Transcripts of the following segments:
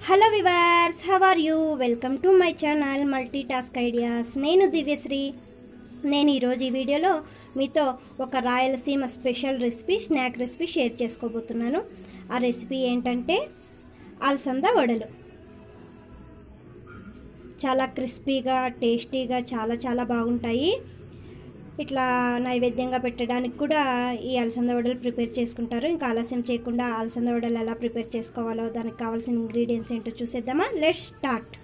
hello viewers how are you welcome to my channel multi task ideas నేను దివ్యశ్రీ నేను ఈరోజు ఈ వీడియోలో మీతో ఒక Rayalaseema special recipe snack recipe share చేసుకోబోతున్నాను ఆ రెసిపీ ఏంటంటే అలసంద వడలు చాలా క్రిస్పీగా టేస్టీగా చాలా చాలా బాగుంటాయి ఇట్లా నైవేద్యంగా పెట్టడానికి కూడా ఈ అలసంద వడలు ప్రిపేర్ చేసుకుంటారు ఇంకా ఆలస్యం చేయకుండా అలసంద వడలు ఎలా ప్రిపేర్ చేసుకోవాలో దానికి కావాల్సిన ఇంగ్రీడియంట్స్ ఏంటో చూసేద్దామా లెట్ స్టార్ట్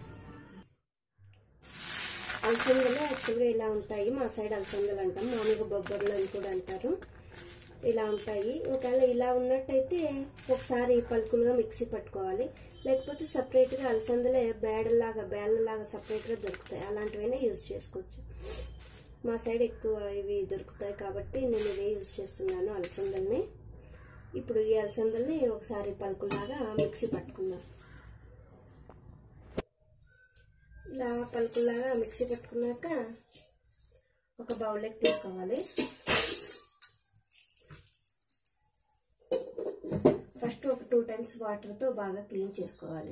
అలసందలు యాక్చువల్గా ఇలా ఉంటాయి మా సైడ్ అలసందలు అంటాం మామూలుగా బొబ్బర్లు అని కూడా అంటారు ఇలా ఉంటాయి ఒకవేళ ఇలా ఉన్నట్టయితే ఒకసారి పలుకులుగా మిక్సీ పట్టుకోవాలి లేకపోతే సపరేట్గా అలసందలే బేడల్లాగా బేళ్ళలాగా సపరేట్గా దొరుకుతాయి అలాంటివైనా యూజ్ చేసుకోవచ్చు మా సైడ్ ఎక్కువ ఇవి దొరుకుతాయి కాబట్టి నేను ఇవే యూజ్ చేస్తున్నాను అలసందల్ని ఇప్పుడు ఈ అలసందల్ని ఒకసారి పలుకులాగా మిక్సీ పట్టుకుందాం ఇలా పలుకులాగా మిక్సీ పట్టుకున్నాక ఒక బౌల్లోకి తీసుకోవాలి ఫస్ట్ ఒక టూ టైమ్స్ వాటర్తో బాగా క్లీన్ చేసుకోవాలి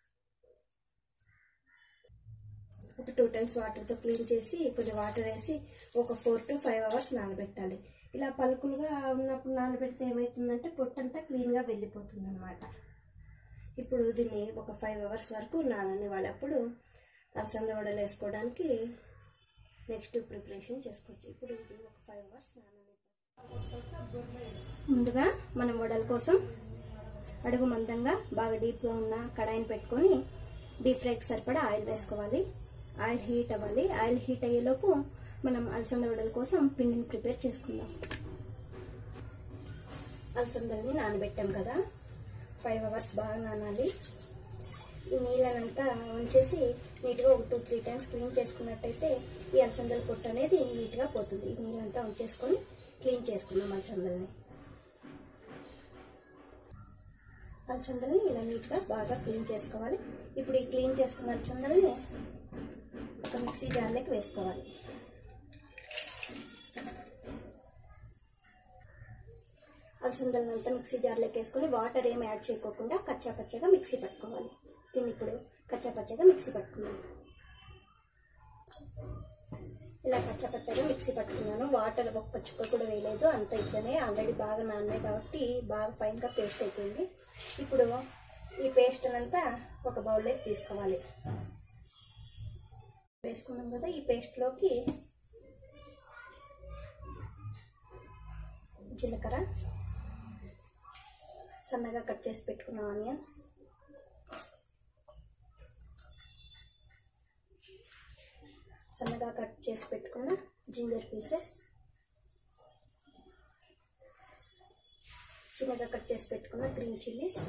ఒక టూ టైమ్స్ వాటర్తో క్లీన్ చేసి కొన్ని వాటర్ వేసి ఒక ఫోర్ టు ఫైవ్ అవర్స్ నానబెట్టాలి ఇలా పలుకులుగా ఉన్నప్పుడు నానబెడితే ఏమవుతుందంటే పొట్టంతా క్లీన్గా వెళ్ళిపోతుంది అనమాట ఇప్పుడు దీన్ని ఒక ఫైవ్ అవర్స్ వరకు నాననివ్వాలి అప్పుడు అలసంద వడలు వేసుకోవడానికి నెక్స్ట్ ప్రిపరేషన్ చేసుకోవచ్చు ఇప్పుడు ఇది ఒక ఫైవ్ అవర్స్ ముందుగా మనం వడల కోసం అడుగు మందంగా బాగా డీప్గా ఉన్న కడాయిని పెట్టుకొని డీప్ ఫ్రైకి సరిపడా ఆయిల్ వేసుకోవాలి ఆయిల్ హీట్ అవ్వాలి ఆయిల్ హీట్ అయ్యేలోపు మనం అలసంద వడల కోసం పిండిని ప్రిపేర్ చేసుకుందాం అలసందల్ని నానబెట్టాం కదా ఫైవ్ అవర్స్ బాగా నానాలి ఈ నీళ్ళనంతా ఉంచేసి నీట్గా ఒక టూ త్రీ టైమ్స్ క్లీన్ చేసుకున్నట్టయితే ఈ అలసందల పొట్టు అనేది నీట్గా పోతుంది ఈ నీళ్ళంతా ఉంచేసుకొని క్లీన్ చేసుకుందాం అలసందల్ని అలసందల్ని ఇలా నీట్గా బాగా క్లీన్ చేసుకోవాలి ఇప్పుడు ఈ క్లీన్ చేసుకున్న అలసందల్ని ఒక మిక్సీ జార్లోకి వేసుకోవాలి అలసందలను అంతా మిక్సీ జార్లోకి వేసుకొని వాటర్ ఏమి యాడ్ చేయకోకుండా కచ్చా పచ్చగా మిక్సీ పట్టుకోవాలి దీన్ని ఇప్పుడు కచ్చా పచ్చగా మిక్సీ పట్టుకున్నాను ఇలా కచ్చా పచ్చగా మిక్సీ పట్టుకున్నాను వాటర్ ఒక్క చుక్క కూడా వేయలేదు అంత ఇట్లనే ఆల్రెడీ బాగా నాన్నాయి కాబట్టి బాగా ఫైన్గా పేస్ట్ అయిపోయింది ఇప్పుడు ఈ పేస్ట్ అంతా ఒక బౌల్లోకి తీసుకోవాలి వేసుకున్నాం కదా ఈ పేస్ట్లోకి జీలకర్ర సన్నగా కట్ చేసి పెట్టుకున్న ఆనియన్స్ సన్నగా కట్ చేసి పెట్టుకున్న జింజర్ పీసెస్ చిన్నగా కట్ చేసి పెట్టుకున్న గ్రీన్ చిల్లీస్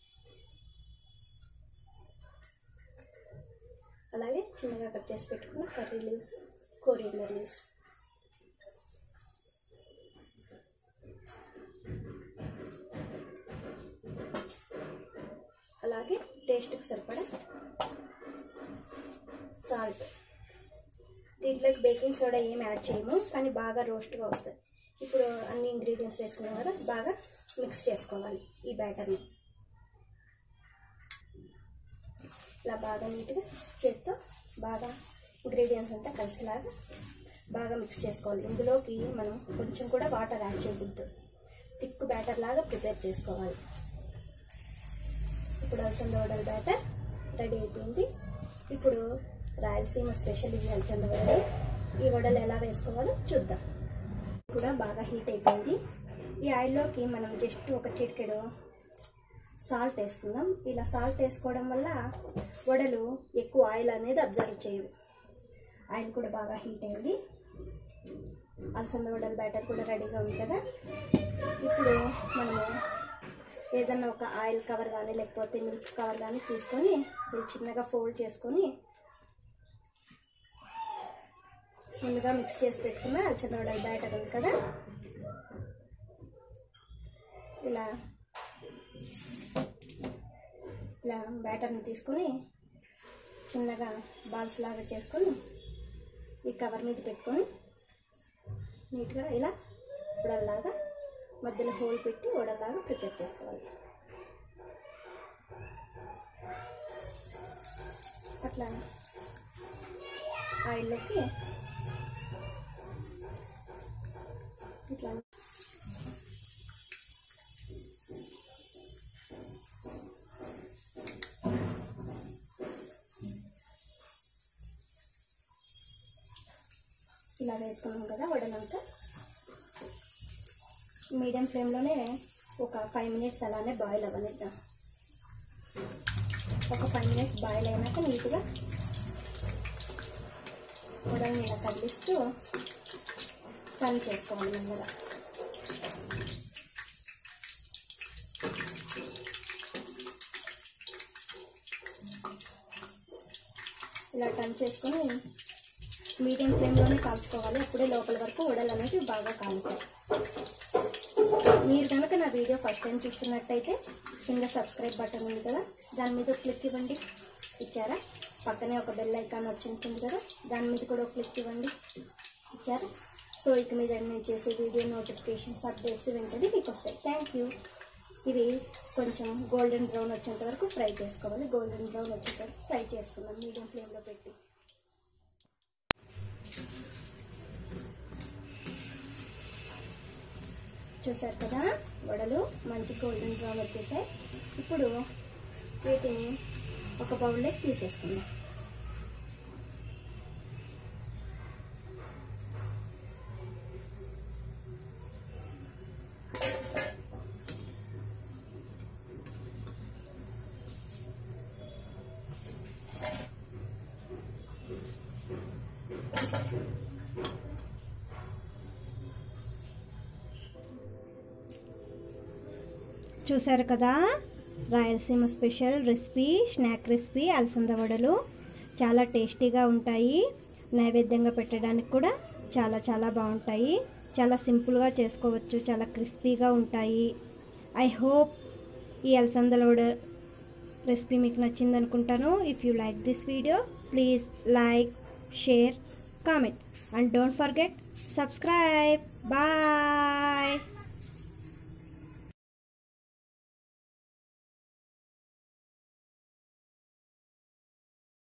అలాగే చిన్నగా కట్ చేసి పెట్టుకున్న కర్రీ లీవ్స్ కోరియండర్ లీవ్స్ అలాగే టేస్ట్కి సరిపడా సాల్ట్ దీంట్లోకి బేకింగ్ సోడా ఏం యాడ్ చేయము కానీ బాగా రోస్ట్గా వస్తాయి ఇప్పుడు అన్ని ఇంగ్రీడియంట్స్ వేసుకున్నాం కదా బాగా మిక్స్ చేసుకోవాలి ఈ బ్యాటర్ని ఇలా బాగా నీట్గా చేత్తో బాగా ఇంగ్రీడియంట్స్ అంతా కలిసేలాగా బాగా మిక్స్ చేసుకోవాలి ఇందులోకి మనం కొంచెం కూడా వాటర్ యాడ్ చేయకూడదు థిక్ బ్యాటర్ లాగా ప్రిపేర్ చేసుకోవాలి ఇప్పుడు అలసంద వడల బ్యాటర్ రెడీ అయిపోయింది ఇప్పుడు రాయలసీమ స్పెషల్ ఇవి అలసంద వడలు ఈ వడలు ఎలా వేసుకోవాలో చూద్దాం కూడా బాగా హీట్ అయిపోయింది ఈ ఆయిల్లోకి మనం జస్ట్ ఒక చిటికెడు సాల్ట్ వేసుకుందాం ఇలా సాల్ట్ వేసుకోవడం వల్ల వడలు ఎక్కువ ఆయిల్ అనేది అబ్జర్వ్ చేయవు ఆయిల్ కూడా బాగా హీట్ అయింది అలసంద వడల బ్యాటర్ కూడా రెడీగా ఉంది కదా ఇప్పుడు మనము ఏదన్నా ఒక ఆయిల్ కవర్ కానీ లేకపోతే మిల్క్ కవర్ కానీ తీసుకొని ఇది చిన్నగా ఫోల్డ్ చేసుకొని ముందుగా మిక్స్ చేసి పెట్టుకున్న అలచంద వడల బ్యాటర్ ఉంది కదా ఇలా ఇలా బ్యాటర్ని తీసుకొని చిన్నగా బాల్స్ లాగా చేసుకొని ఈ కవర్ మీద పెట్టుకొని నీట్గా ఇలా వడల్లాగా మధ్యలో హోల్ పెట్టి వడల్లాగా ప్రిపేర్ చేసుకోవాలి అట్లా ఆయిల్లోకి ఇట్లా ఇలా వేసుకున్నాం కదా వడలంతా మీడియం ఫ్లేమ్లోనే ఒక ఫైవ్ మినిట్స్ అలానే బాయిల్ అవ్వనిద్దాం ఒక ఫైవ్ మినిట్స్ బాయిల్ అయినాక నీట్గా వడల్ని ఇలా కదిలిస్తూ టర్న్ చేసుకోవాలి మెల్లగా ఇలా టర్న్ చేసుకొని మీడియం ఫ్లేమ్లోనే కాల్చుకోవాలి అప్పుడే లోపల వరకు వడలు అనేవి బాగా కాలుతాయి మీరు కనుక నా వీడియో ఫస్ట్ టైం చూస్తున్నట్టయితే కింద సబ్స్క్రైబ్ బటన్ ఉంది కదా దాని మీద క్లిక్ ఇవ్వండి ఇచ్చారా పక్కనే ఒక బెల్ ఐకాన్ వచ్చింటుంది కదా దాని మీద కూడా ఒక క్లిక్ ఇవ్వండి ఇచ్చారా సో ఇక మీద నేను చేసే వీడియో నోటిఫికేషన్స్ అప్డేట్స్ వెంటనే మీకు వస్తాయి థ్యాంక్ యూ ఇవి కొంచెం గోల్డెన్ బ్రౌన్ వచ్చేంత వరకు ఫ్రై చేసుకోవాలి గోల్డెన్ బ్రౌన్ వచ్చేంత వరకు ఫ్రై చేసుకుందాం మీడియం ఫ్లేమ్లో పెట్టి చూసారు కదా వడలు మంచి గోల్డెన్ బ్రౌన్ వచ్చేసాయి ఇప్పుడు వీటిని ఒక బౌల్లోకి తీసేసుకుందాం చూసారు కదా Rayalaseema special recipe snack recipe అలసంద వడలు చాలా టేస్టీగా ఉంటాయి నైవేద్యంగా పెట్టడానికి కూడా చాలా చాలా బాగుంటాయి చాలా సింపుల్గా చేసుకోవచ్చు చాలా క్రిస్పీగా ఉంటాయి ఐ హోప్ ఈ అలసందల వడ రెసిపీ మీకు నచ్చింది అనుకుంటాను if you like this video please like share comment and don't forget subscribe bye